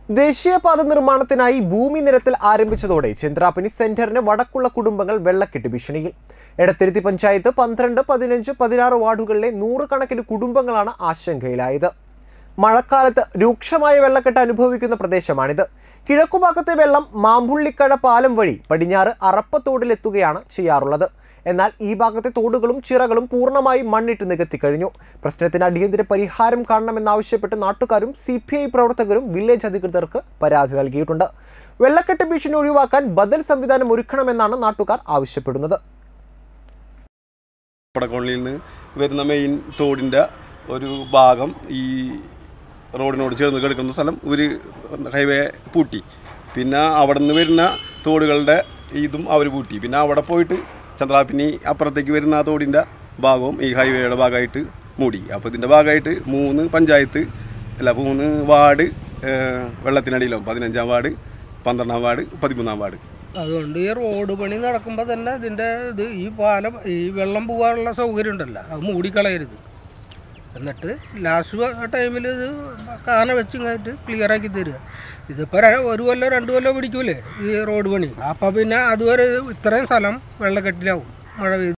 ദേശീയപാത നിർമ്മാണത്തിനായി ഭൂമി നിരത്തിൽ ആരംഭിച്ചതോടെ ചന്ദ്രാപ്പനി സെന്ററിന് വടക്കുള്ള കുടുംബങ്ങൾ വെള്ളക്കെട്ട് ഭീഷണിയിൽ എടത്തിരുത്തി പഞ്ചായത്ത് പന്ത്രണ്ട് പതിനഞ്ച് പതിനാറ് വാർഡുകളിലെ നൂറുകണക്കിന് കുടുംബങ്ങളാണ് ആശങ്കയിലായത് മഴക്കാലത്ത് രൂക്ഷമായ വെള്ളക്കെട്ട് അനുഭവിക്കുന്ന പ്രദേശമാണിത് കിഴക്കുഭാഗത്തെ വെള്ളം മാമ്പുള്ളിക്കട പാലം വഴി പടിഞ്ഞാറ് അറപ്പത്തോടിലെത്തുകയാണ് ചെയ്യാറുള്ളത് എന്നാൽ ഈ ഭാഗത്തെ തോടുകളും ചിറകളും പൂർണ്ണമായി മണ്ണിട്ട് നികത്തി കഴിഞ്ഞു പ്രശ്നത്തിന് അടിയന്തര പരിഹാരം കാണണമെന്നാവശ്യപ്പെട്ട് നാട്ടുകാരും സി പി ഐ പ്രവർത്തകരും വില്ലേജ് അധികൃതർക്ക് പരാതി നൽകിയിട്ടുണ്ട് വെള്ളക്കെട്ട് ഭീഷണി ഒഴിവാക്കാൻ ബദൽ സംവിധാനം ഒരുക്കണമെന്നാണ് നാട്ടുകാർ ആവശ്യപ്പെടുന്നത് പടക്കോണിൽ നിന്ന് വരുന്ന മെയിൻ തോടിൻ്റെ ഒരു ഭാഗം ഈ റോഡിനോട് ചേർന്ന് കിടക്കുന്ന സ്ഥലം ഒരു ഹൈവേ പൂട്ടി പിന്നെ അവിടെ നിന്ന് വരുന്ന തോടുകളുടെ ഇതും അവർ പൂട്ടി പിന്നെ അവിടെ പോയിട്ട് ചന്ദ്രാപ്പിനി അപ്പുറത്തേക്ക് വരുന്ന ആ തോടിൻ്റെ ഭാഗവും ഈ ഹൈവേയുടെ ഭാഗമായിട്ട് മൂടി അപ്പോൾ ഇതിൻ്റെ ഭാഗമായിട്ട് മൂന്ന് പഞ്ചായത്ത് അല്ല മൂന്ന് വാർഡ് ഏഹ്, വെള്ളത്തിനടിയിലാവും പതിനഞ്ചാം വാർഡ് പന്ത്രണ്ടാം വാർഡ് പതിമൂന്നാം വാർഡ് അതുകൊണ്ട് ഈ റോഡ് പണി നടക്കുമ്പോൾ തന്നെ ഇതിൻ്റെ ഇത് ഈ പാലം ഈ വെള്ളം പോകാനുള്ള സൗകര്യം ഉണ്ടല്ലോ അത് മൂടിക്കളയരുത് എന്നിട്ട് ലാസ്റ്റ് ടൈമിൽ ഇത് കാന വെച്ച് ഇങ്ങോട്ട് ക്ലിയർ ആക്കി തരിക ഇതിപ്പോൾ ഒരു കൊല്ലോ രണ്ട് കൊല്ലോ പിടിക്കൂലേ ഈ റോഡ് പണി അപ്പം പിന്നെ അതുവരെ ഇത്രയും സ്ഥലം വെള്ളക്കെട്ടിലാവും മഴ പെയ്ത്